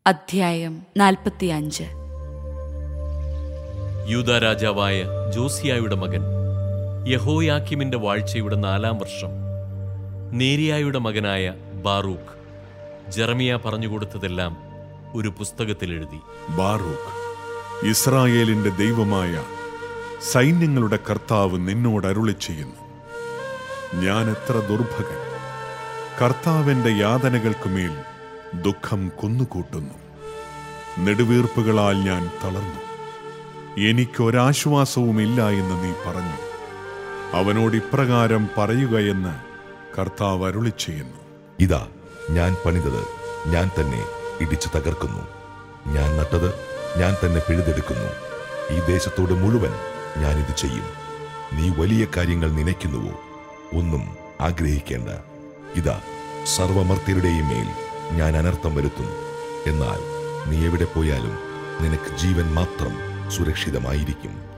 അധ്യായം നാൽപ്പത്തിയഞ്ച് യൂദ രാജാവായ ജോസിയായുടെ മകൻ യഹോയാക്കിമിന്റെ വാഴ്ചയുടെ നാലാം വർഷം നേരിയായുടെ മകനായ ബാറൂഖ് ജെറമിയ പറഞ്ഞുകൊടുത്തതെല്ലാം ഒരു പുസ്തകത്തിൽ എഴുതി ബാറൂഖ് ഇസ്രായേലിന്റെ ദൈവമായ സൈന്യങ്ങളുടെ കർത്താവ് നിന്നോട് അരുളി ചെയ്യുന്നു ഞാൻ എത്ര ദുർഭകൻ കർത്താവിന്റെ യാതനകൾക്കുമേൽ ദുഃഖം കുന്നുകൂട്ടുന്നു നെടുവീർപ്പുകളാൽ ഞാൻ തളർന്നു എനിക്കൊരാശ്വാസവുമില്ല എന്ന് നീ പറഞ്ഞു അവനോട് ഇപ്രകാരം പറയുകയെന്ന് കർത്താവ് അരുളി ചെയ്യുന്നു ഇതാ ഞാൻ പണിതത് ഞാൻ തന്നെ ഇടിച്ചു തകർക്കുന്നു ഞാൻ നട്ടത് ഞാൻ തന്നെ പിഴുതെടുക്കുന്നു ഈ ദേശത്തോട് മുഴുവൻ ഞാൻ ഇത് ചെയ്യും നീ വലിയ കാര്യങ്ങൾ നനയ്ക്കുന്നുവോ ഒന്നും ആഗ്രഹിക്കേണ്ട ഇതാ സർവമർത്യരുടെയും മേൽ ഞാൻ അനർത്ഥം വരുത്തുന്നു എന്നാൽ നീ എവിടെ പോയാലും നിനക്ക് ജീവൻ മാത്രം സുരക്ഷിതമായിരിക്കും